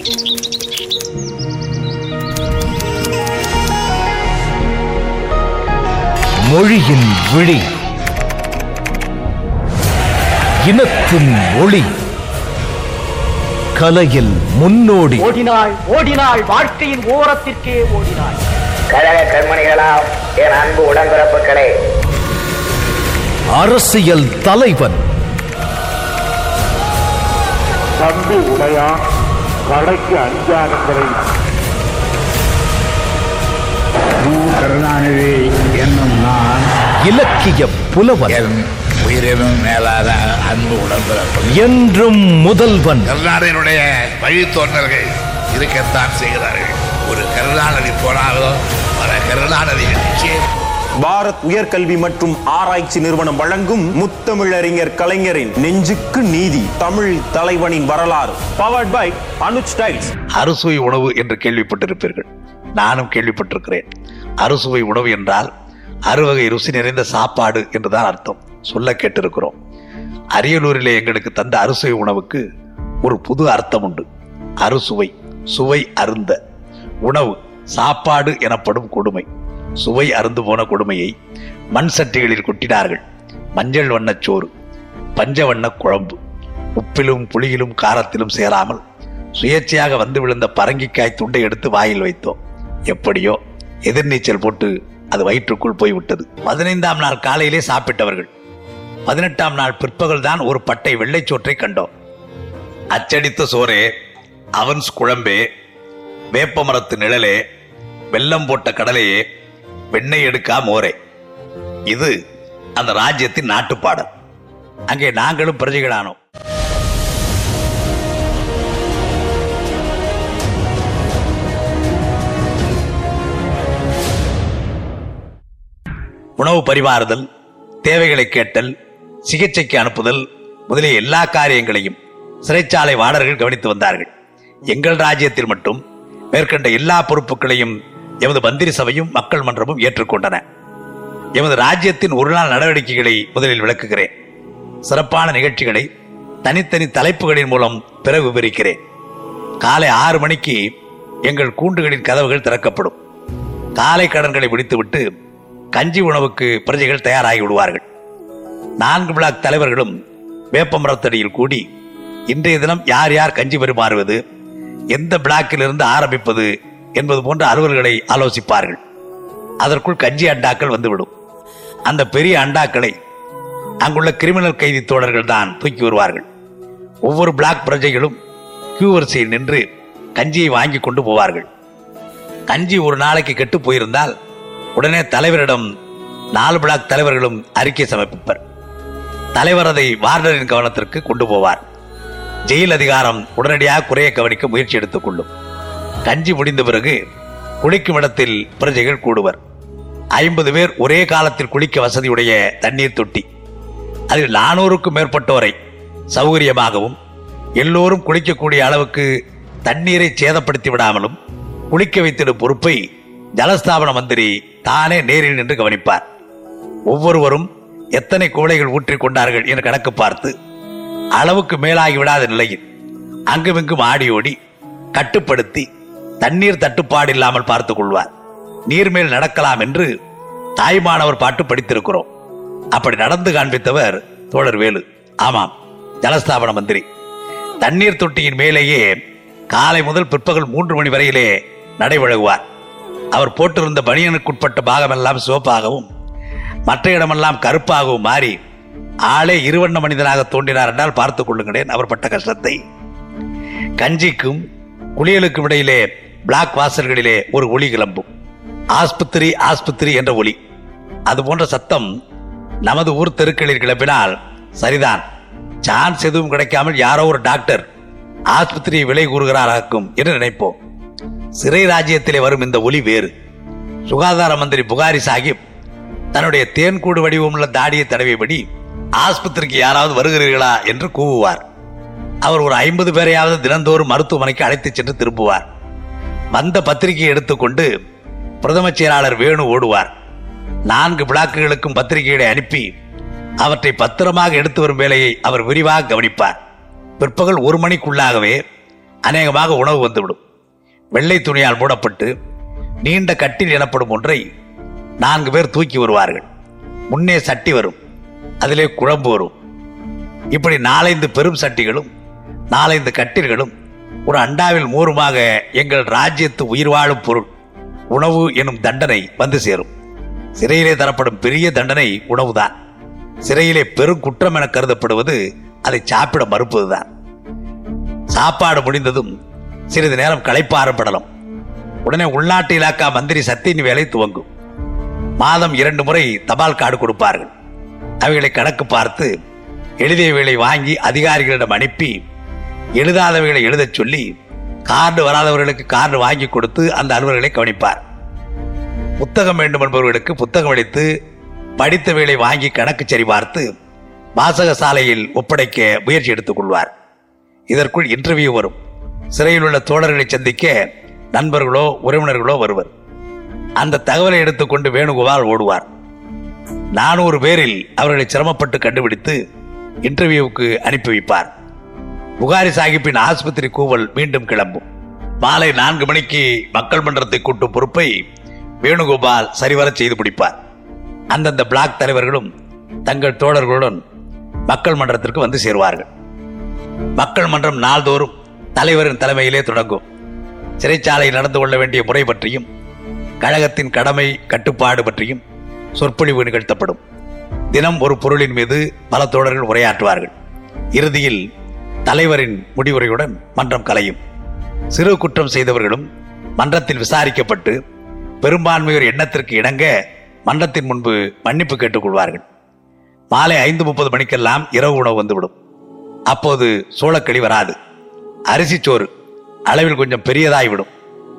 மொழியின் விழி இனத்தின் ஒளி கலையில் முன்னோடி ஓடினாள் ஓடினாள் வாழ்க்கையின் ஓரத்திற்கே ஓடினாள் கழக கண்மணிகளாம் என் அன்பு உடன்பிறப்புகளே அரசியல் தலைவன் தம்பி உடையா கடைக்கு அஞ்சானங்களை கருணாநிதி என்னும் நான் இலக்கிய புலவன் என் உயிரினும் மேலான அன்பு உடன்பிறப்பு என்றும் முதல்வன் கருணாநிதியினுடைய வழித்தோன்றல்கள் இருக்கத்தான் செய்கிறார்கள் ஒரு கருணாநிதி போனாலோ பல கருணாநிதி நிச்சயம் பாரத் உயர்கல்வி மற்றும் ஆராய்ச்சி நிறுவனம் வழங்கும் முத்தமிழறிஞர் கலைஞரின் நெஞ்சுக்கு நீதி தமிழ் தலைவனின் வரலாறு பவர்ட் பை அனுஜ் டைல்ஸ் அறுசுவை உணவு என்று கேள்விப்பட்டிருப்பீர்கள் நானும் கேள்விப்பட்டிருக்கிறேன் அறுசுவை உணவு என்றால் அறுவகை ருசி நிறைந்த சாப்பாடு என்றுதான் அர்த்தம் சொல்ல கேட்டிருக்கிறோம் அரியலூரிலே எங்களுக்கு தந்த அறுசுவை உணவுக்கு ஒரு புது அர்த்தம் உண்டு அறுசுவை சுவை அருந்த உணவு சாப்பாடு எனப்படும் கொடுமை சுவை அருந்து போன கொடுமையை மண் சட்டிகளில் கொட்டினார்கள் மஞ்சள் வண்ணச் சோறு பஞ்ச வண்ணக் குழம்பு உப்பிலும் புளியிலும் காரத்திலும் சேராமல் சுயேட்சையாக வந்து விழுந்த பரங்கிக்காய் துண்டை எடுத்து வாயில் வைத்தோம் எப்படியோ எதிர்நீச்சல் போட்டு அது வயிற்றுக்குள் போய்விட்டது பதினைந்தாம் நாள் காலையிலே சாப்பிட்டவர்கள் பதினெட்டாம் நாள் பிற்பகல் தான் ஒரு பட்டை வெள்ளைச்சோற்றை கண்டோம் அச்சடித்த சோறே அவன்ஸ் குழம்பே வேப்ப மரத்து நிழலே வெல்லம் போட்ட கடலையே வெண்ணெய் எடுக்கா மோரே இது அந்த ராஜ்யத்தின் நாட்டுப்பாடல் அங்கே நாங்களும் பிரஜைகளானோம் உணவு பரிமாறுதல் தேவைகளை கேட்டல் சிகிச்சைக்கு அனுப்புதல் முதலிய எல்லா காரியங்களையும் சிறைச்சாலை வாடர்கள் கவனித்து வந்தார்கள் எங்கள் ராஜ்யத்தில் மட்டும் மேற்கண்ட எல்லா பொறுப்புகளையும் எமது மந்திரி சபையும் மக்கள் மன்றமும் ஏற்றுக்கொண்டன எமது ராஜ்யத்தின் ஒரு நாள் நடவடிக்கைகளை முதலில் விளக்குகிறேன் சிறப்பான நிகழ்ச்சிகளை தனித்தனி தலைப்புகளின் மூலம் பிற விவரிக்கிறேன் காலை ஆறு மணிக்கு எங்கள் கூண்டுகளின் கதவுகள் திறக்கப்படும் காலை கடன்களை முடித்துவிட்டு கஞ்சி உணவுக்கு பிரஜைகள் தயாராகி விடுவார்கள் நான்கு பிளாக் தலைவர்களும் வேப்பமரத்தடியில் கூடி இன்றைய தினம் யார் யார் கஞ்சி பரிமாறுவது எந்த பிளாக்கில் இருந்து ஆரம்பிப்பது என்பது போன்ற அலுவல்களை ஆலோசிப்பார்கள் அதற்குள் கஞ்சி அண்டாக்கள் வந்துவிடும் அந்த பெரிய அண்டாக்களை அங்குள்ள கிரிமினல் கைதி தோழர்கள் தான் தூக்கி வருவார்கள் ஒவ்வொரு பிளாக் பிரஜைகளும் கியூ வரிசையில் நின்று கஞ்சியை வாங்கி கொண்டு போவார்கள் கஞ்சி ஒரு நாளைக்கு கெட்டு போயிருந்தால் உடனே தலைவரிடம் நாலு பிளாக் தலைவர்களும் அறிக்கை சமர்ப்பிப்பர் தலைவர் அதை வார்டரின் கவனத்திற்கு கொண்டு போவார் ஜெயில் அதிகாரம் உடனடியாக குறைய கவனிக்க முயற்சி எடுத்துக் கொள்ளும் கஞ்சி முடிந்த பிறகு குளிக்கும் இடத்தில் பிரஜைகள் கூடுவர் ஐம்பது பேர் ஒரே காலத்தில் குளிக்க வசதியுடைய தண்ணீர் தொட்டி அதில் நானூறுக்கும் மேற்பட்டோரை சௌகரியமாகவும் எல்லோரும் குளிக்கக்கூடிய அளவுக்கு தண்ணீரை சேதப்படுத்தி விடாமலும் குளிக்க வைத்திடும் பொறுப்பை ஜலஸ்தாபன மந்திரி தானே நேரில் நின்று கவனிப்பார் ஒவ்வொருவரும் எத்தனை குவளைகள் ஊற்றிக் கொண்டார்கள் என்று கணக்கு பார்த்து அளவுக்கு மேலாகி விடாத நிலையில் அங்குமிங்கும் ஆடி ஓடி கட்டுப்படுத்தி தண்ணீர் தட்டுப்பாடு இல்லாமல் பார்த்துக் கொள்வார் நீர் மேல் நடக்கலாம் என்று தாய்மானவர் பாட்டு படித்திருக்கிறோம் அப்படி நடந்து காண்பித்தவர் தோழர் வேலு ஆமாம் ஜலஸ்தாபன மந்திரி தண்ணீர் தொட்டியின் மேலேயே காலை முதல் பிற்பகல் மூன்று மணி வரையிலே நடைபழகுவார் அவர் போட்டிருந்த பனியனுக்குட்பட்ட பாகமெல்லாம் சிவப்பாகவும் மற்ற இடமெல்லாம் கருப்பாகவும் மாறி ஆளே இருவண்ண மனிதனாக தோன்றினார் என்றால் பார்த்துக் கொள்ளுங்களேன் அவர் பட்ட கஷ்டத்தை கஞ்சிக்கும் குளியலுக்கும் இடையிலே பிளாக் வாசல்களிலே ஒரு ஒளி கிளம்பும் ஆஸ்பத்திரி ஆஸ்பத்திரி என்ற ஒலி அது போன்ற சத்தம் நமது ஊர் தெருக்களில் கிளப்பினால் சரிதான் சான்ஸ் எதுவும் கிடைக்காமல் யாரோ ஒரு டாக்டர் ஆஸ்பத்திரியை விலை கூறுகிறாராக்கும் என்று நினைப்போம் சிறை ராஜ்யத்திலே வரும் இந்த ஒலி வேறு சுகாதார மந்திரி புகாரி சாஹிப் தன்னுடைய தேன்கூடு வடிவமுள்ள தாடியை தடவியபடி ஆஸ்பத்திரிக்கு யாராவது வருகிறீர்களா என்று கூவுவார் அவர் ஒரு ஐம்பது பேரையாவது தினந்தோறும் மருத்துவமனைக்கு அழைத்துச் சென்று திரும்புவார் வந்த பத்திரிகையை எடுத்துக்கொண்டு பிரதம செயலாளர் வேணு ஓடுவார் நான்கு பிளாக்குகளுக்கும் பத்திரிகைகளை அனுப்பி அவற்றை பத்திரமாக எடுத்து வரும் வேலையை அவர் விரிவாக கவனிப்பார் பிற்பகல் ஒரு மணிக்குள்ளாகவே அநேகமாக உணவு வந்துவிடும் வெள்ளை துணியால் மூடப்பட்டு நீண்ட கட்டில் எனப்படும் ஒன்றை நான்கு பேர் தூக்கி வருவார்கள் முன்னே சட்டி வரும் அதிலே குழம்பு வரும் இப்படி நாலைந்து பெரும் சட்டிகளும் நாலைந்து கட்டில்களும் ஒரு அண்டாவில் மூருமாக எங்கள் ராஜ்யத்து உயிர் வாழும் பொருள் உணவு எனும் தண்டனை வந்து சேரும் சிறையிலே தரப்படும் பெரிய தண்டனை உணவுதான் சிறையிலே பெரும் குற்றம் என கருதப்படுவது அதை சாப்பிட மறுப்பதுதான் சாப்பாடு முடிந்ததும் சிறிது நேரம் களைப்பு ஆரம்படலாம் உடனே உள்நாட்டு இலாக்கா மந்திரி சத்தியின் வேலை துவங்கும் மாதம் இரண்டு முறை தபால் கார்டு கொடுப்பார்கள் அவைகளை கணக்கு பார்த்து எழுதியவைகளை வாங்கி அதிகாரிகளிடம் அனுப்பி எழுதாதவைகளை எழுதச் சொல்லி கார்டு வராதவர்களுக்கு கார்டு வாங்கி கொடுத்து அந்த அலுவலர்களை கவனிப்பார் புத்தகம் வேண்டும் என்பவர்களுக்கு புத்தகம் அளித்து படித்தவைகளை வாங்கி கணக்கு சரி பார்த்து வாசக சாலையில் ஒப்படைக்க முயற்சி எடுத்துக் கொள்வார் இதற்குள் இன்டர்வியூ வரும் சிறையில் உள்ள தோழர்களை சந்திக்க நண்பர்களோ உறவினர்களோ வருவர் அந்த தகவலை எடுத்துக்கொண்டு வேணுகோபால் ஓடுவார் நானூறு பேரில் அவர்களை சிரமப்பட்டு கண்டுபிடித்து இன்டர்வியூவுக்கு அனுப்பி வைப்பார் புகாரி சாஹிப்பின் ஆஸ்பத்திரி கூவல் மீண்டும் கிளம்பும் மாலை நான்கு மணிக்கு மக்கள் மன்றத்தை கூட்டும் பொறுப்பை வேணுகோபால் சரிவர செய்து முடிப்பார் அந்தந்த பிளாக் தலைவர்களும் தங்கள் தோழர்களுடன் மக்கள் மன்றத்திற்கு வந்து சேருவார்கள் மக்கள் மன்றம் நாள்தோறும் தலைவரின் தலைமையிலே தொடங்கும் சிறைச்சாலையில் நடந்து கொள்ள வேண்டிய முறை பற்றியும் கழகத்தின் கடமை கட்டுப்பாடு பற்றியும் சொற்பொழிவு நிகழ்த்தப்படும் தினம் ஒரு பொருளின் மீது பல தோழர்கள் உரையாற்றுவார்கள் இறுதியில் தலைவரின் முடிவுரையுடன் மன்றம் கலையும் சிறு குற்றம் செய்தவர்களும் மன்றத்தில் விசாரிக்கப்பட்டு பெரும்பான்மையோர் எண்ணத்திற்கு இணங்க மன்றத்தின் முன்பு மன்னிப்பு கேட்டுக்கொள்வார்கள் மாலை ஐந்து முப்பது மணிக்கெல்லாம் இரவு உணவு வந்துவிடும் அப்போது சோளக்களி வராது அரிசி சோறு அளவில் கொஞ்சம் பெரியதாய் விடும்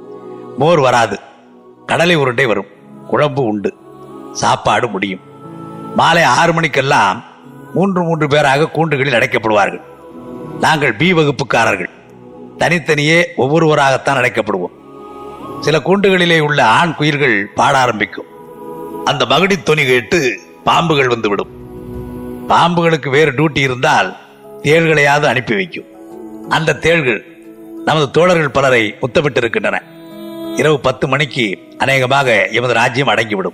மோர் வராது கடலை உருண்டை வரும் குழம்பு உண்டு சாப்பாடு முடியும் மாலை ஆறு மணிக்கெல்லாம் மூன்று மூன்று பேராக கூண்டுகளில் அடைக்கப்படுவார்கள் நாங்கள் பி வகுப்புக்காரர்கள் தனித்தனியே ஒவ்வொருவராகத்தான் அடைக்கப்படுவோம் சில கூண்டுகளிலே உள்ள ஆண் குயில்கள் பாட ஆரம்பிக்கும் அந்த மகுடி தொனி கேட்டு பாம்புகள் வந்துவிடும் பாம்புகளுக்கு வேறு டியூட்டி இருந்தால் தேள்களையாவது அனுப்பி வைக்கும் அந்த தேள்கள் நமது தோழர்கள் பலரை முத்தமிட்டிருக்கின்றன இரவு பத்து மணிக்கு அநேகமாக எமது ராஜ்யம் அடங்கிவிடும்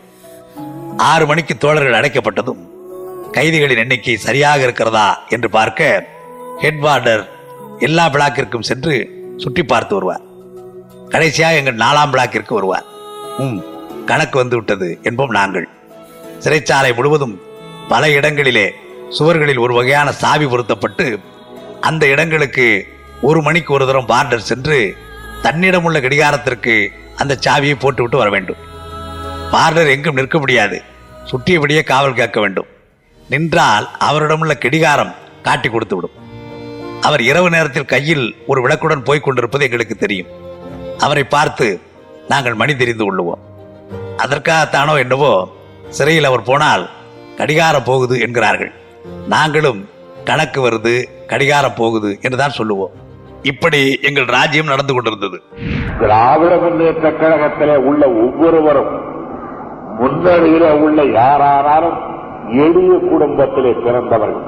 ஆறு மணிக்கு தோழர்கள் அடைக்கப்பட்டதும் கைதிகளின் எண்ணிக்கை சரியாக இருக்கிறதா என்று பார்க்க ஹெட் வார்டர் எல்லா பிளாக்கிற்கும் சென்று சுற்றி பார்த்து வருவார் கடைசியாக எங்கள் நாலாம் பிளாக்கிற்கு வருவார் ம் கணக்கு வந்து விட்டது என்போம் நாங்கள் சிறைச்சாலை முழுவதும் பல இடங்களிலே சுவர்களில் ஒரு வகையான சாவி பொருத்தப்பட்டு அந்த இடங்களுக்கு ஒரு மணிக்கு ஒரு தரம் பார்டர் சென்று தன்னிடமுள்ள கடிகாரத்திற்கு அந்த சாவியை போட்டுவிட்டு வர வேண்டும் பார்டர் எங்கும் நிற்க முடியாது சுற்றியபடியே காவல் காக்க வேண்டும் நின்றால் அவரிடமுள்ள கடிகாரம் காட்டி கொடுத்து விடும் அவர் இரவு நேரத்தில் கையில் ஒரு விளக்குடன் போய்க் கொண்டிருப்பது எங்களுக்கு தெரியும் அவரை பார்த்து நாங்கள் மணி தெரிந்து கொள்ளுவோம் அதற்காகத்தானோ என்னவோ சிறையில் அவர் போனால் கடிகாரம் போகுது என்கிறார்கள் நாங்களும் கணக்கு வருது கடிகாரம் போகுது என்றுதான் சொல்லுவோம் இப்படி எங்கள் ராஜ்யம் நடந்து கொண்டிருந்தது திராவிட முன்னேற்ற கழகத்திலே உள்ள ஒவ்வொருவரும் முன்னணியில உள்ள யாரானாலும் எளிய குடும்பத்திலே பிறந்தவர்கள்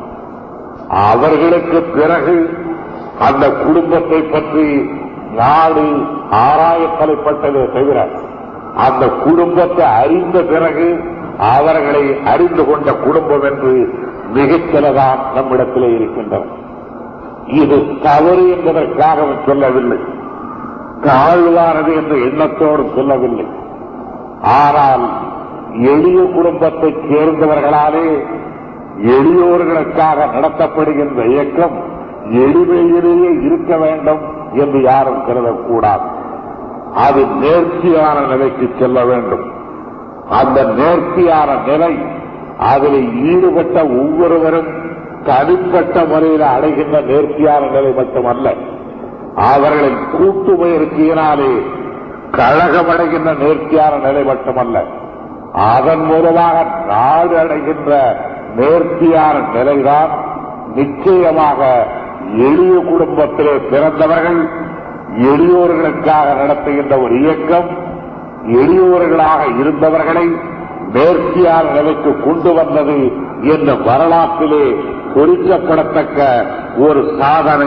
அவர்களுக்கு பிறகு அந்த குடும்பத்தை பற்றி நாடு ஆராய தலைப்பட்டதே தவிர அந்த குடும்பத்தை அறிந்த பிறகு அவர்களை அறிந்து கொண்ட குடும்பம் என்று மிகச்சிலதான் நம்மிடத்திலே இருக்கின்றன இது தவறு என்பதற்காக சொல்லவில்லை தாழ்வானது என்ற எண்ணத்தோடு சொல்லவில்லை ஆனால் எளிய குடும்பத்தைச் சேர்ந்தவர்களாலே எளியோர்களுக்காக நடத்தப்படுகின்ற இயக்கம் எளிமையிலேயே இருக்க வேண்டும் என்று யாரும் கருதக்கூடாது அது நேர்த்தியான நிலைக்கு செல்ல வேண்டும் அந்த நேர்த்தியான நிலை அதில் ஈடுபட்ட ஒவ்வொருவரும் தனிப்பட்ட முறையில் அடைகின்ற நேர்த்தியான நிலை மட்டுமல்ல அவர்களின் கூட்டு முயற்சியினாலே கழகமடைகின்ற நேர்த்தியான நிலை மட்டுமல்ல அதன் மூலமாக நாடு அடைகின்ற நேர்த்தியான நிலைதான் நிச்சயமாக எளிய குடும்பத்திலே பிறந்தவர்கள் எளியோர்களுக்காக நடத்துகின்ற ஒரு இயக்கம் எளியோர்களாக இருந்தவர்களை நேர்த்தியான நிலைக்கு கொண்டு வந்தது என்ற வரலாற்றிலே குறிக்கப்படத்தக்க ஒரு சாதனை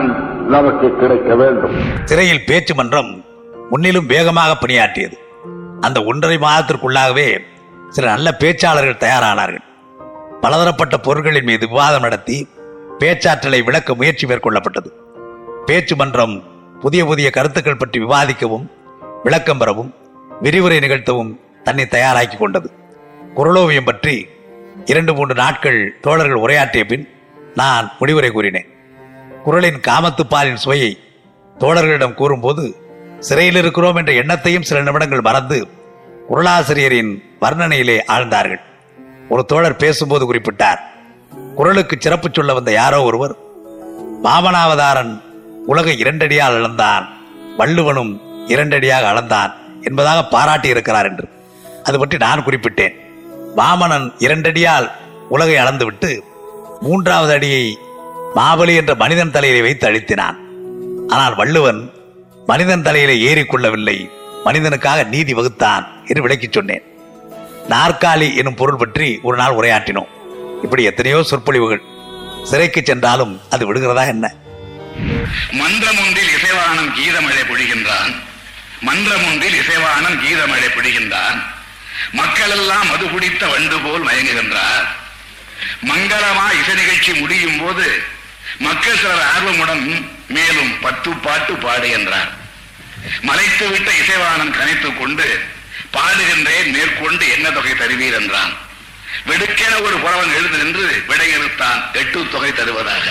நமக்கு கிடைக்க வேண்டும் சிறையில் பேச்சு மன்றம் முன்னிலும் வேகமாக பணியாற்றியது அந்த ஒன்றரை மாதத்திற்குள்ளாகவே சில நல்ல பேச்சாளர்கள் தயாரானார்கள் பலதரப்பட்ட பொருட்களின் மீது விவாதம் நடத்தி பேச்சாற்றலை விளக்க முயற்சி மேற்கொள்ளப்பட்டது பேச்சு மன்றம் புதிய புதிய கருத்துக்கள் பற்றி விவாதிக்கவும் விளக்கம் பெறவும் விரிவுரை நிகழ்த்தவும் தன்னை தயாராக்கி கொண்டது குரலோவியம் பற்றி இரண்டு மூன்று நாட்கள் தோழர்கள் உரையாற்றிய பின் நான் முடிவுரை கூறினேன் குரலின் காமத்துப்பாலின் சுவையை தோழர்களிடம் கூறும்போது சிறையில் இருக்கிறோம் என்ற எண்ணத்தையும் சில நிமிடங்கள் மறந்து குரலாசிரியரின் வர்ணனையிலே ஆழ்ந்தார்கள் ஒரு தோழர் பேசும்போது குறிப்பிட்டார் குரலுக்கு சிறப்பு சொல்ல வந்த யாரோ ஒருவர் வாமனாவதாரன் உலகை இரண்டடியால் அளந்தான் வள்ளுவனும் இரண்டடியாக அளந்தான் என்பதாக பாராட்டி இருக்கிறார் என்று அது பற்றி நான் குறிப்பிட்டேன் வாமனன் இரண்டடியால் உலகை அளந்துவிட்டு மூன்றாவது அடியை மாபலி என்ற மனிதன் தலையிலே வைத்து அழித்தினான் ஆனால் வள்ளுவன் மனிதன் தலையிலே ஏறிக்கொள்ளவில்லை மனிதனுக்காக நீதி வகுத்தான் என்று விளக்கிச் சொன்னேன் நாற்காலி எனும் பொருள் பற்றி ஒரு நாள் உரையாற்றினோம் இப்படி எத்தனையோ சொற்பொழிவுகள் சிறைக்கு சென்றாலும் அது விடுகிறதா என்ன மன்றம் ஒன்றில் இசைவாணன் கீதமழை பொழிகின்றான் மன்றம் ஒன்றில் இசைவாணன் கீதமழை பொழிகின்றான் மக்கள் எல்லாம் மது குடித்த வண்டு போல் மயங்குகின்றார் மங்களமா இசை நிகழ்ச்சி முடியும் போது மக்கள் சிலர் ஆர்வமுடன் மேலும் பத்து பாட்டு பாடு என்றார் மலைத்து விட்ட இசைவாணன் கனைத்துக் கொண்டு பாடுகின்றேன் மேற்கொண்டு என்ன தொகை தருவீர் என்றான் வெடுக்கென ஒரு புறவன் எழுந்து நின்று விடையெடுத்தான் எட்டு தொகை தருவதாக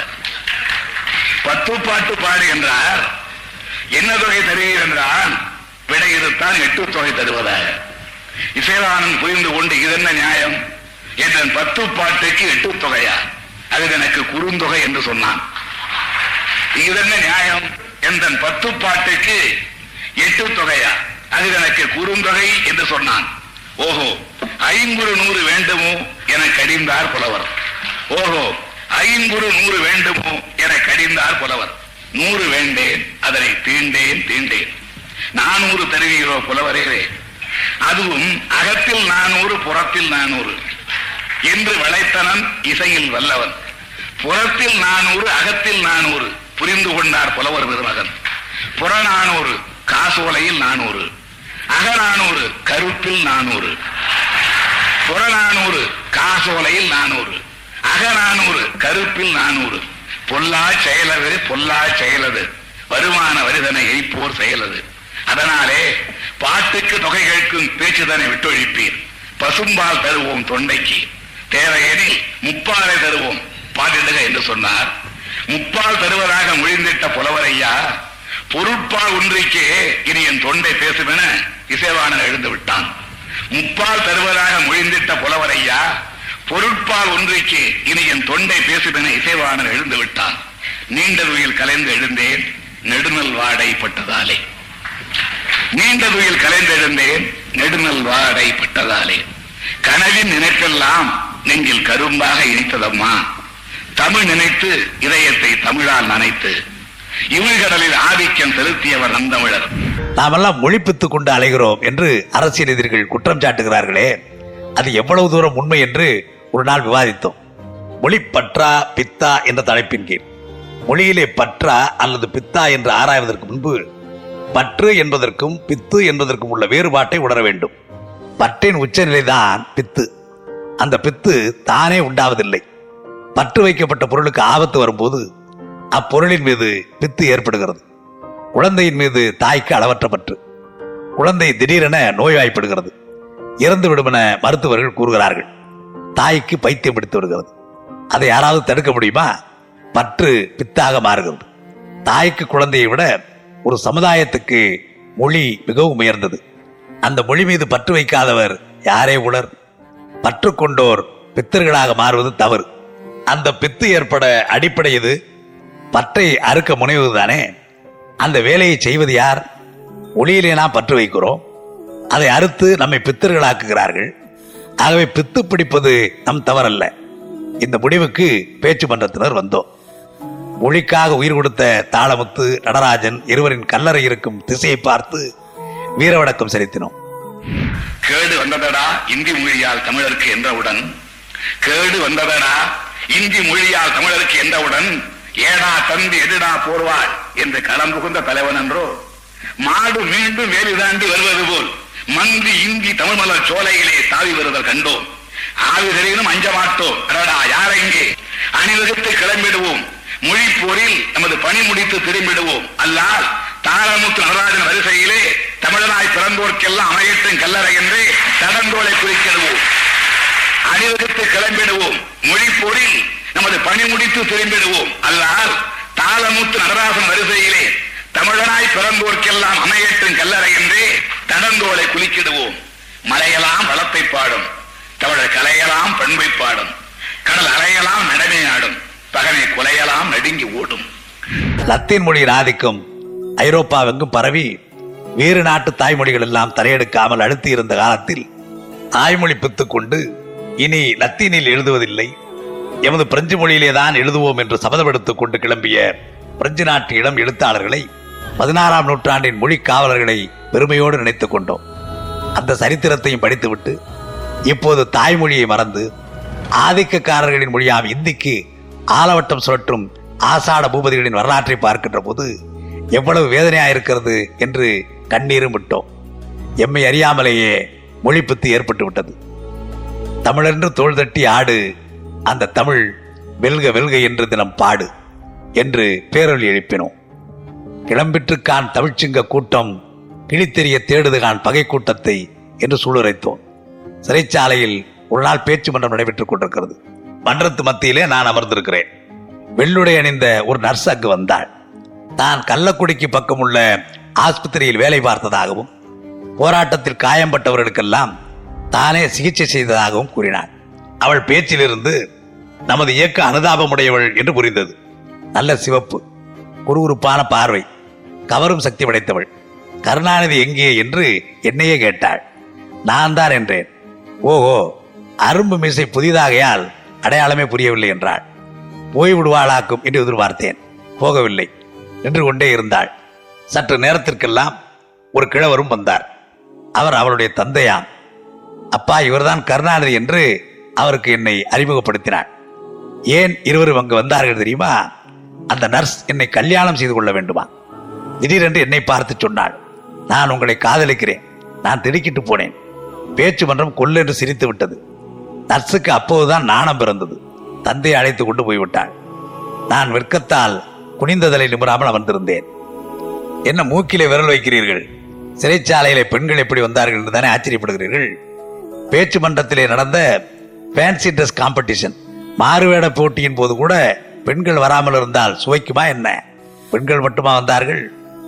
பத்து பாட்டு பாடு என்றார் என்ன தொகை தருவீர் என்றான் விடையெடுத்தான் எட்டு தொகை தருவதாக இசைவானன் புரிந்து கொண்டு இதென்ன நியாயம் என் பத்து பாட்டுக்கு எட்டு தொகையா அது எனக்கு குறுந்தொகை என்று சொன்னான் இதென்ன நியாயம் என் பத்து பாட்டுக்கு எட்டு தொகையா அது எனக்கு குறுந்தொகை என்று சொன்னான் ஓஹோ ஐங்குறு நூறு வேண்டுமோ என கடிந்தார் புலவர் ஓஹோ ஐங்குறு நூறு வேண்டுமோ என கடிந்தார் புலவர் நூறு வேண்டேன் அதனை தீண்டேன் தீண்டேன் நானூறு தருவீரோ புலவரே அதுவும் அகத்தில் நானூறு புறத்தில் நானூறு என்று வளைத்தனன் இசையில் வல்லவன் புறத்தில் நானூறு அகத்தில் நானூறு புரிந்து கொண்டார் புலவர் பெருமகன் புறநானூறு காசோலையில் நானூறு அகநானூறு கருப்பில் நானூறு புறநானூறு காசோலையில் நானூறு அகநானூறு கருப்பில் நானூறு பொல்லா செயலது பொல்லா செயலது வருமான வரிதனை எய்ப்போர் செயலது அதனாலே பாட்டுக்கு தொகை கேட்கும் பேச்சுதனை விட்டொழிப்பீர் பசும்பால் தருவோம் தொண்டைக்கு தேவையெனில் முப்பாலை தருவோம் பாட்டிடுக என்று சொன்னார் முப்பால் தருவதாக மொழிந்திட்ட புலவரையா பொருட்பால் ஒன்றிக்கே இனி என் தொண்டை பேசுமென இசைவாணன் எழுந்து விட்டான் முப்பால் தருவதாக மொழிந்திட்ட புலவரையா பொருட்பால் ஒன்றிக்கு இனி என் தொண்டை பேசுமென இசைவாணன் எழுந்து விட்டான் நீண்ட துயில் கலைந்து எழுந்தேன் நெடுநல் வாடை பட்டதாலே நீண்ட துயில் கலைந்து எழுந்தேன் நெடுநல் வாடை பட்டதாலே கனவின் நினைப்பெல்லாம் நெஞ்சில் கரும்பாக இனித்ததம்மா தமிழ் நினைத்து இதயத்தை தமிழால் நனைத்து இமிழ்கடலில் ஆதிக்கம் செலுத்தியவர் நந்தமிழர் நாமெல்லாம் மொழிப்பித்துக் கொண்டு அலைகிறோம் என்று அரசியல் எதிரிகள் குற்றம் சாட்டுகிறார்களே அது எவ்வளவு தூரம் உண்மை என்று ஒரு நாள் விவாதித்தோம் மொழி பற்றா பித்தா என்ற தலைப்பின் கீழ் மொழியிலே பற்றா அல்லது பித்தா என்று ஆராய்வதற்கு முன்பு பற்று என்பதற்கும் பித்து என்பதற்கும் உள்ள வேறுபாட்டை உணர வேண்டும் பற்றின் உச்சநிலைதான் பித்து அந்த பித்து தானே உண்டாவதில்லை பற்று வைக்கப்பட்ட பொருளுக்கு ஆபத்து வரும்போது அப்பொருளின் மீது பித்து ஏற்படுகிறது குழந்தையின் மீது தாய்க்கு அளவற்ற பற்று குழந்தை திடீரென நோய்வாய்ப்படுகிறது இறந்து விடுமென மருத்துவர்கள் கூறுகிறார்கள் தாய்க்கு பைத்தியம் பிடித்து விடுகிறது அதை யாராவது தடுக்க முடியுமா பற்று பித்தாக மாறுகிறது தாய்க்கு குழந்தையை விட ஒரு சமுதாயத்துக்கு மொழி மிகவும் உயர்ந்தது அந்த மொழி மீது பற்று வைக்காதவர் யாரே உணர் பற்று கொண்டோர் பித்தர்களாக மாறுவது தவறு அந்த பித்து ஏற்பட அடிப்படை எது பற்றை அறுக்க முனைவதுதானே அந்த வேலையை செய்வது யார் ஒளியிலே நாம் பற்று வைக்கிறோம் அதை அறுத்து நம்மை பித்தர்களாக்குகிறார்கள் ஆகவே பித்து பிடிப்பது நம் தவறல்ல இந்த முடிவுக்கு பேச்சு மன்றத்தினர் வந்தோம் மொழிக்காக உயிர் கொடுத்த தாளமுத்து நடராஜன் இருவரின் கல்லறை இருக்கும் திசையை பார்த்து வீரவணக்கம் செலுத்தினோம் கேடு வந்ததடா இந்தி மொழியால் தமிழருக்கு என்றவுடன் கேடு வந்ததடா இந்தி மொழியால் தமிழருக்கு என்றவுடன் ஏடா தந்து எதிடா போர்வாள் என்று களம் புகுந்த தலைவன் என்றோ மாடு மீண்டும் வேலி தாண்டி வருவது போல் மந்தி இந்தி தமிழ் மலர் சோலையிலே தாவி வருதல் கண்டோம் ஆவிதரினும் அஞ்ச மாட்டோம் அடடா யார் எங்கே அணிவகுத்து கிளம்பிடுவோம் மொழி போரில் நமது பணி முடித்து திரும்பிடுவோம் அல்லால் தாளமுத்து நடராஜன் வரிசையிலே தமிழனாய் பிறந்தோர்க்கெல்லாம் அமையட்டும் கல்லறை என்றே தடந்தோலை குறிக்கிடுவோம் அணிவகுத்து கிளம்பிடுவோம் மொழி போரில் நமது பணி முடித்து திரும்பிடுவோம் அல்லால் தாளமுத்து நடராசன் வரிசையிலே தமிழனாய் பிறந்தோர்க்கெல்லாம் அமையட்டும் கல்லறை என்றே தடந்தோலை குலுக்கிடுவோம் மலையெல்லாம் வளத்தை பாடும் தமிழர் கலையெல்லாம் பண்பை பாடும் கடல் அலையெல்லாம் நடமை ஆடும் பகனை குலையெல்லாம் நடுங்கி ஓடும் லத்தீன் மொழியின் ஆதிக்கம் ஐரோப்பாவெங்கும் பரவி வேறு நாட்டு தாய்மொழிகள் எல்லாம் தலையெடுக்காமல் அழுத்தி இருந்த காலத்தில் தாய்மொழி பித்துக் கொண்டு இனி லத்தீனில் எழுதுவதில்லை எமது பிரெஞ்சு மொழியிலே தான் எழுதுவோம் என்று சபதமெடுத்துக் கொண்டு கிளம்பிய பிரெஞ்சு நாட்டு இளம் எழுத்தாளர்களை பதினாறாம் நூற்றாண்டின் மொழி காவலர்களை பெருமையோடு நினைத்துக் கொண்டோம் அந்த சரித்திரத்தையும் படித்துவிட்டு இப்போது தாய்மொழியை மறந்து ஆதிக்கக்காரர்களின் மொழியாம் இந்திக்கு ஆலவட்டம் சுழற்றும் ஆசாட பூபதிகளின் வரலாற்றை பார்க்கின்ற போது எவ்வளவு வேதனையா இருக்கிறது என்று கண்ணீரும் விட்டோம் எம்மை அறியாமலேயே மொழிப்புத்து ஏற்பட்டு விட்டது தமிழென்று தோள் தட்டி ஆடு அந்த தமிழ் வெல்க வெல்க என்று தினம் பாடு என்று பேரொலி எழுப்பினோம் கிளம்பிற்றுக்கான் தமிழ்ச்சிங்க கூட்டம் கிழித்தெறிய தேடுதுகான் பகை கூட்டத்தை என்று சூளுரைத்தோம் சிறைச்சாலையில் ஒரு நாள் பேச்சு மன்றம் நடைபெற்றுக் கொண்டிருக்கிறது மன்றத்து மத்தியிலே நான் அமர்ந்திருக்கிறேன் வெள்ளுடை அணிந்த ஒரு நர்ஸ் அங்கு வந்தாள் தான் கள்ளக்குடிக்கு பக்கம் உள்ள ஆஸ்பத்திரியில் வேலை பார்த்ததாகவும் போராட்டத்தில் காயம்பட்டவர்களுக்கெல்லாம் தானே சிகிச்சை செய்ததாகவும் கூறினாள் அவள் பேச்சிலிருந்து நமது இயக்க அனுதாபமுடையவள் என்று புரிந்தது நல்ல சிவப்பு குறுகுறுப்பான பார்வை கவரும் சக்தி படைத்தவள் கருணாநிதி எங்கே என்று என்னையே கேட்டாள் நான் தான் என்றேன் ஓஹோ அரும்பு மீசை புதிதாகையால் அடையாளமே புரியவில்லை என்றாள் போய் விடுவாளாக்கும் என்று எதிர்பார்த்தேன் போகவில்லை நின்று கொண்டே இருந்தாள் சற்று நேரத்திற்கெல்லாம் ஒரு கிழவரும் வந்தார் அவர் அவளுடைய தந்தையாம் அப்பா இவர்தான் கருணாநிதி என்று அவருக்கு என்னை அறிமுகப்படுத்தினார் ஏன் இருவரும் அங்கு வந்தார்கள் தெரியுமா அந்த நர்ஸ் என்னை கல்யாணம் செய்து கொள்ள வேண்டுமா திடீரென்று என்னை பார்த்து சொன்னாள் நான் உங்களை காதலிக்கிறேன் நான் திடுக்கிட்டு போனேன் பேச்சு மன்றம் கொல்லென்று சிரித்து விட்டது நர்ஸுக்கு அப்போதுதான் நாணம் பிறந்தது தந்தையை அழைத்து கொண்டு போய்விட்டாள் நான் வெட்கத்தால் குனிந்ததலை நிமிராமல் அமர்ந்திருந்தேன் என்ன மூக்கிலே விரல் வைக்கிறீர்கள் சிறைச்சாலையிலே பெண்கள் எப்படி வந்தார்கள் என்று தானே ஆச்சரியப்படுகிறீர்கள் பேச்சு மன்றத்திலே நடந்த ஃபேன்சி ட்ரெஸ் காம்படிஷன் மாறுவேட போட்டியின் போது கூட பெண்கள் வராமல் இருந்தால் சுவைக்குமா என்ன பெண்கள் மட்டுமா வந்தார்கள்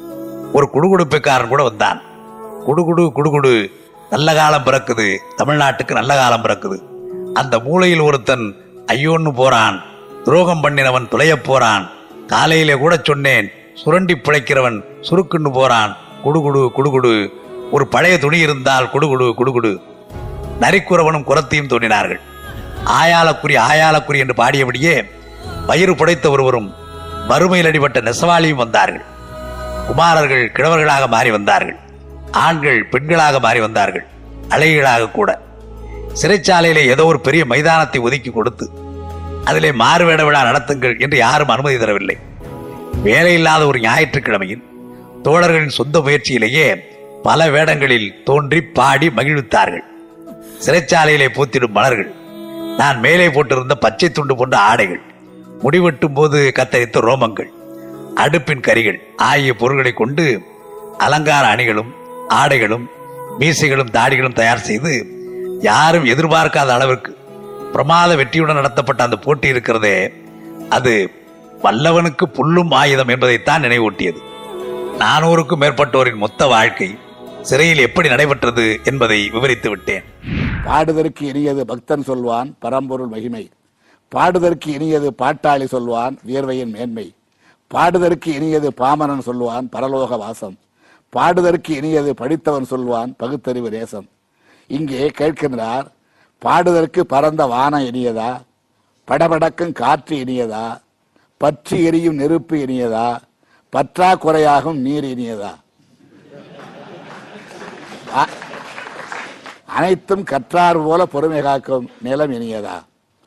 ஒரு குடுகுடுப்பைக்காரன் கூட வந்தான் குடுகுடு குடுகுடு நல்ல காலம் பிறக்குது தமிழ்நாட்டுக்கு நல்ல காலம் பிறக்குது அந்த மூலையில் ஒருத்தன் ஐயோன்னு போறான் துரோகம் பண்ணினவன் துளையப் போறான் காலையிலே கூட சொன்னேன் சுரண்டி பிழைக்கிறவன் சுருக்குன்னு போறான் குடுகுடு குடுகுடு ஒரு பழைய துணி இருந்தால் குடுகுடு குடுகுடு நரிக்குறவனும் குரத்தையும் தோன்றினார்கள் ஆயாலக்குறி ஆயாலக்குறி என்று பாடியபடியே வயிறு புடைத்த ஒருவரும் வறுமையில் அடிபட்ட நெசவாளியும் வந்தார்கள் குமாரர்கள் கிழவர்களாக மாறி வந்தார்கள் ஆண்கள் பெண்களாக மாறி வந்தார்கள் அழகிகளாக கூட சிறைச்சாலையிலே ஏதோ ஒரு பெரிய மைதானத்தை ஒதுக்கி கொடுத்து அதிலே மாறுவேட விழா நடத்துங்கள் என்று யாரும் அனுமதி தரவில்லை வேலையில்லாத ஒரு ஞாயிற்றுக்கிழமையில் தோழர்களின் சொந்த முயற்சியிலேயே பல வேடங்களில் தோன்றி பாடி மகிழ்வித்தார்கள் சிறைச்சாலையிலே பூத்திடும் மலர்கள் நான் மேலே போட்டிருந்த பச்சை துண்டு போன்ற ஆடைகள் முடிவெட்டும் போது கத்தரித்த ரோமங்கள் அடுப்பின் கரிகள் ஆகிய பொருட்களை கொண்டு அலங்கார அணிகளும் ஆடைகளும் மீசைகளும் தாடிகளும் தயார் செய்து யாரும் எதிர்பார்க்காத அளவிற்கு பிரமாத வெற்றியுடன் நடத்தப்பட்ட அந்த போட்டி இருக்கிறதே அது வல்லவனுக்கு புல்லும் ஆயுதம் என்பதைத்தான் நினைவூட்டியது நானூறுக்கும் மேற்பட்டோரின் மொத்த வாழ்க்கை சிறையில் எப்படி நடைபெற்றது என்பதை விவரித்து விட்டேன் பாடுதற்கு இனியது பக்தன் சொல்வான் பரம்பொருள் மகிமை பாடுதற்கு இனியது பாட்டாளி சொல்வான் வியர்வையின் மேன்மை பாடுதற்கு இனியது பாமரன் சொல்வான் பரலோக வாசம் பாடுதற்கு இனியது படித்தவன் சொல்வான் பகுத்தறிவு தேசம் இங்கே கேட்கின்றார் பாடுதற்கு பரந்த வானம் இனியதா படபடக்கும் காற்று இனியதா பற்றி எரியும் நெருப்பு இனியதா பற்றாக்குறையாகும் நீர் இனியதா அ- அனைத்தும் கற்றார் போல பொறுமை காக்கும் நிலம் இனியதா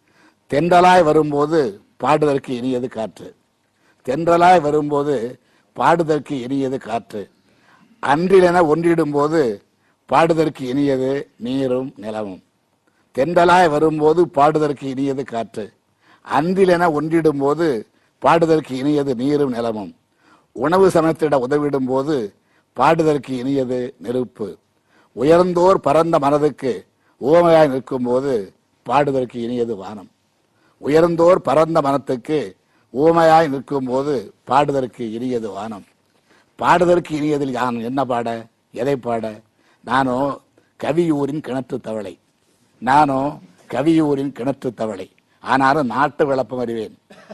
தென்றலாய் வரும்போது பாடுதற்கு இனியது காற்று தென்றலாய் வரும்போது பாடுதற்கு இனியது காற்று அன்றிலென ஒன்றிடும் போது பாடுதற்கு இனியது நீரும் நிலமும் தென்றலாய் வரும்போது பாடுதற்கு இனியது காற்று அன்றிலென ஒன்றிடும் போது பாடுதற்கு இனியது நீரும் நிலமும் உணவு சமத்திட உதவிடும் போது பாடுதற்கு இனியது நெருப்பு உயர்ந்தோர் பரந்த மனதுக்கு உவமையாய் நிற்கும் போது பாடுதற்கு இனியது வானம் உயர்ந்தோர் பரந்த மனத்துக்கு ஊமையாய் நிற்கும் போது பாடுதற்கு இனியது வானம் பாடுதற்கு இனியதில் நான் என்ன பாட எதை பாட நானோ கவியூரின் கிணற்று தவளை நானோ கவியூரின் கிணற்று தவளை ஆனாலும் நாட்டு விளப்பம் அறிவேன்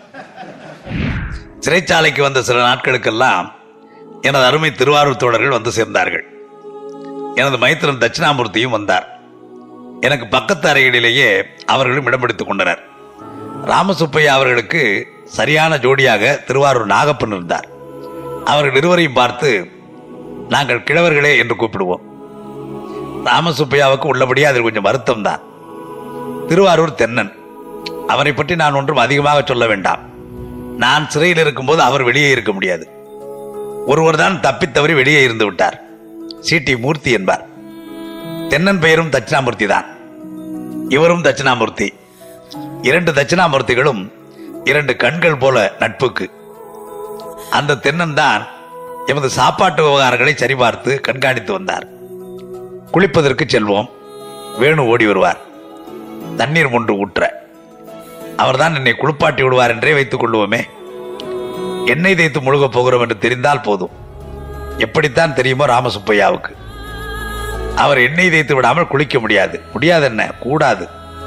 சிறைச்சாலைக்கு வந்த சில நாட்களுக்கெல்லாம் எனது அருமை திருவாரூர் தோழர்கள் வந்து சேர்ந்தார்கள் எனது மைத்திரன் தட்சிணாமூர்த்தியும் வந்தார் எனக்கு பக்கத்து அறைகளிலேயே அவர்களும் இடம் பிடித்துக் கொண்டனர் ராமசுப்பையா அவர்களுக்கு சரியான ஜோடியாக திருவாரூர் நாகப்பன் இருந்தார் அவர்கள் இருவரையும் பார்த்து நாங்கள் கிழவர்களே என்று கூப்பிடுவோம் ராமசுப்பையாவுக்கு உள்ளபடியே அதில் கொஞ்சம் வருத்தம் தான் திருவாரூர் தென்னன் அவரை பற்றி நான் ஒன்றும் அதிகமாக சொல்ல வேண்டாம் நான் சிறையில் இருக்கும்போது அவர் வெளியே இருக்க முடியாது ஒருவர் தான் தப்பித்தவறி வெளியே இருந்து விட்டார் சிடி மூர்த்தி என்பார் தென்னன் பெயரும் தட்சிணாமூர்த்தி தான் இவரும் தட்சிணாமூர்த்தி இரண்டு தட்சிணாமூர்த்திகளும் இரண்டு கண்கள் போல நட்புக்கு அந்த தென்னன் தான் எமது சாப்பாட்டு விவகாரங்களை சரிபார்த்து கண்காணித்து வந்தார் குளிப்பதற்கு செல்வோம் வேணு ஓடி வருவார் தண்ணீர் ஒன்று ஊற்ற அவர்தான் என்னை குளிப்பாட்டி விடுவார் என்றே வைத்துக் கொள்வோமே எண்ணெய் தேய்த்து முழுகப் போகிறோம் என்று தெரிந்தால் போதும் எப்படித்தான் தெரியுமோ ராமசுப்பையாவுக்கு அவர் எண்ணெய் தேய்த்து விடாமல் குளிக்க முடியாது முடியாது என்ன கூடாது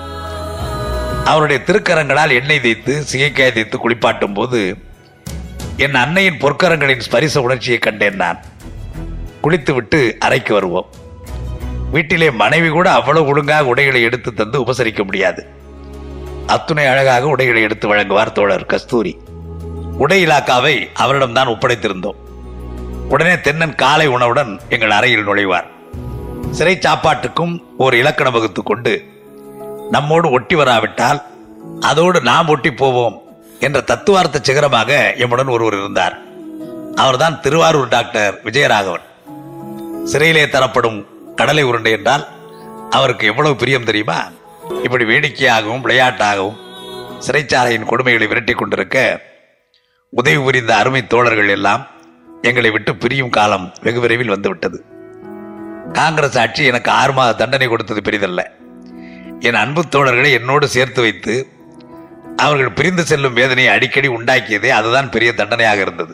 அவருடைய திருக்கரங்களால் எண்ணெய் தேய்த்து சிகைக்காய் தேய்த்து குளிப்பாட்டும் போது என் அன்னையின் பொற்கரங்களின் ஸ்பரிச உணர்ச்சியை கண்டேன் நான் குளித்துவிட்டு அறைக்கு வருவோம் வீட்டிலே மனைவி கூட அவ்வளவு ஒழுங்காக உடைகளை எடுத்து தந்து உபசரிக்க முடியாது அத்துணை அழகாக உடைகளை எடுத்து வழங்குவார் தோழர் கஸ்தூரி உடை இலாக்காவை அவரிடம்தான் ஒப்படைத்திருந்தோம் உடனே தென்னன் காலை உணவுடன் எங்கள் அறையில் நுழைவார் சிறை சாப்பாட்டுக்கும் ஒரு இலக்கணம் வகுத்து கொண்டு நம்மோடு ஒட்டி வராவிட்டால் அதோடு நாம் ஒட்டி போவோம் என்ற தத்துவார்த்த சிகரமாக எம்முடன் ஒருவர் இருந்தார் அவர்தான் திருவாரூர் டாக்டர் விஜயராகவன் சிறையிலே தரப்படும் கடலை உருண்டை என்றால் அவருக்கு எவ்வளவு பிரியம் தெரியுமா இப்படி வேடிக்கையாகவும் விளையாட்டாகவும் சிறைச்சாலையின் கொடுமைகளை விரட்டிக் கொண்டிருக்க உதவி புரிந்த அருமை தோழர்கள் எல்லாம் எங்களை விட்டு பிரியும் காலம் வெகு விரைவில் வந்துவிட்டது காங்கிரஸ் ஆட்சி எனக்கு ஆறு மாத தண்டனை கொடுத்தது பெரிதல்ல என் அன்பு தோழர்களை என்னோடு சேர்த்து வைத்து அவர்கள் பிரிந்து செல்லும் வேதனையை அடிக்கடி உண்டாக்கியதே அதுதான் பெரிய தண்டனையாக இருந்தது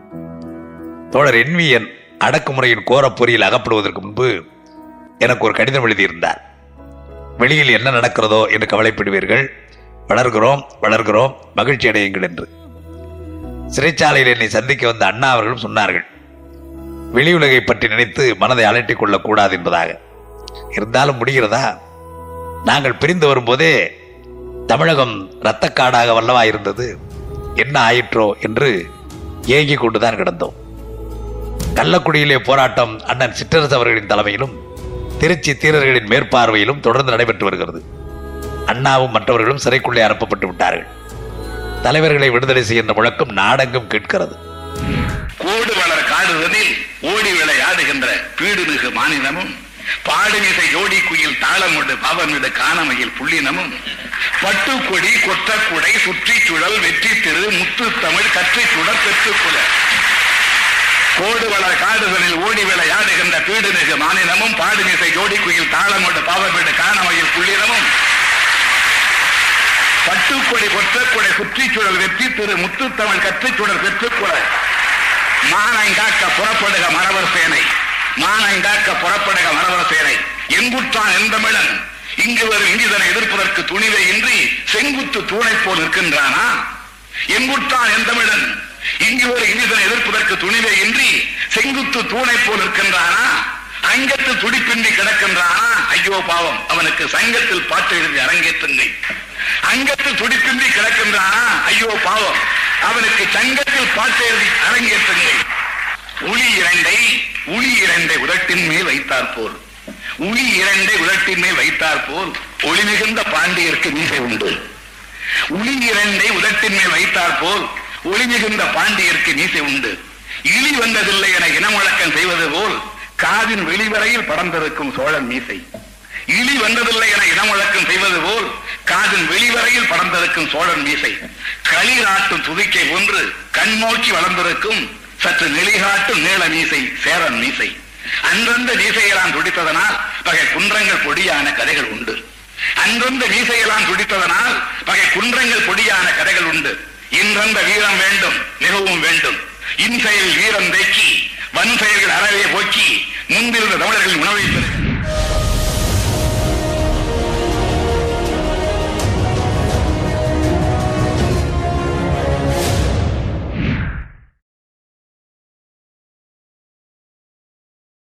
தோழர் என்விஎன் அடக்குமுறையின் கோரப் பொறியில் அகப்படுவதற்கு முன்பு எனக்கு ஒரு கடிதம் எழுதியிருந்தார் வெளியில் என்ன நடக்கிறதோ என்று கவலைப்படுவீர்கள் வளர்கிறோம் வளர்கிறோம் மகிழ்ச்சி அடையுங்கள் என்று சிறைச்சாலையில் என்னை சந்திக்க வந்த அண்ணா அவர்களும் சொன்னார்கள் வெளியுலகை பற்றி நினைத்து மனதை அலட்டிக் கொள்ளக் கூடாது என்பதாக இருந்தாலும் முடிகிறதா நாங்கள் பிரிந்து வரும்போதே தமிழகம் இரத்தக்காடாக வல்லவா இருந்தது என்ன ஆயிற்றோ என்று ஏங்கிக் கொண்டுதான் கிடந்தோம் கள்ளக்குடியிலே போராட்டம் அண்ணன் சிற்றரசு அவர்களின் தலைமையிலும் திருச்சி தீரர்களின் மேற்பார்வையிலும் தொடர்ந்து நடைபெற்று வருகிறது அண்ணாவும் மற்றவர்களும் சிறைக்குள்ளே அனுப்பப்பட்டு விட்டார்கள் தலைவர்களை விடுதலை செய்கின்ற முழக்கம் நாடெங்கும் கேட்கிறது கோடு வளர் காடுதலில் ஓடி விளையாடுகின்ற பீடுமிகு மாநிலமும் பாடுமிசை ஜோடி குயில் தாளமுடு பவமிடு காணமையில் புள்ளினமும் பட்டுக்கொடி கொற்றக்குடை சுற்றி சுழல் வெற்றி திரு முத்து தமிழ் கற்றி சுடர் பெற்றுக்குல கோடு வளர் காடுதலில் ஓடி விளையாடுகின்ற பீடுமிகு மாநிலமும் பாடுமிசை ஜோடி குயில் தாளமுடு பவமிடு காணமையில் புள்ளினமும் பட்டுக்கொடி கொற்றக்குடை சுற்றி சுழல் வெற்றி திரு முத்து தமிழ் கற்றுச் சுடர் பெற்றுக்குல மானங்காக்க புறப்படுக மரவர் சேனை மானங்காக்க புறப்படுக மரவர் சேனை எங்குற்றான் எந்தமிழன் இங்கு வரும் இங்கிதனை எதிர்ப்பதற்கு துணிவை இன்றி செங்குத்து தூணை போல் நிற்கின்றானா எங்குற்றான் எந்தமிழன் இங்கு வரும் இங்கிதனை எதிர்ப்பதற்கு துணிவை இன்றி செங்குத்து தூணை போல் நிற்கின்றானா அங்கத்து துடிப்பின்றி கிடக்கின்றானா ஐயோ பாவம் அவனுக்கு சங்கத்தில் பாட்டு எழுதி அரங்கேற்றுங்கள் அங்கத்தில் துடிப்பின்றி கிடக்கின்றானா ஐயோ பாவம் அவனுக்கு சங்கத்தில் பாட்டு எழுதி அரங்கேற்றுங்கள் உளி இரண்டை உளி இரண்டை உதட்டின் மேல் வைத்தார் போல் உளி இரண்டை உதட்டின் மேல் வைத்தார் போல் ஒளி மிகுந்த பாண்டியருக்கு மீசை உண்டு உளி இரண்டை உதட்டின் மேல் வைத்தார் போல் ஒளி மிகுந்த பாண்டியருக்கு மீசை உண்டு இழி வந்ததில்லை என இனமுழக்கம் செய்வது போல் காதின் வெளிவரையில் படர்ந்திருக்கும் சோழன் மீசை இழி வந்ததில்லை என இனமுழக்கம் செய்வது போல் காதின் வெளிவரையில் படர்ந்திருக்கும் சோழன் மீசை களிராட்டும் துதிக்கை ஒன்று கண்ணோக்கி வளர்ந்திருக்கும் சற்று நெளிகாட்டும் நீள மீசை சேரன் மீசை அன்றந்த மீசையெல்லாம் துடித்ததனால் பகை குன்றங்கள் பொடியான கதைகள் உண்டு அன்றந்த மீசையெல்லாம் துடித்ததனால் பகை குன்றங்கள் பொடியான கதைகள் உண்டு இன்றந்த வீரம் வேண்டும் மிகவும் வேண்டும் இன்செயல் வீரம் தேக்கி வன் செயல்கள் அறவே போக்கி முன்பிருந்த தமிழர்களின் உணவை பெருக்க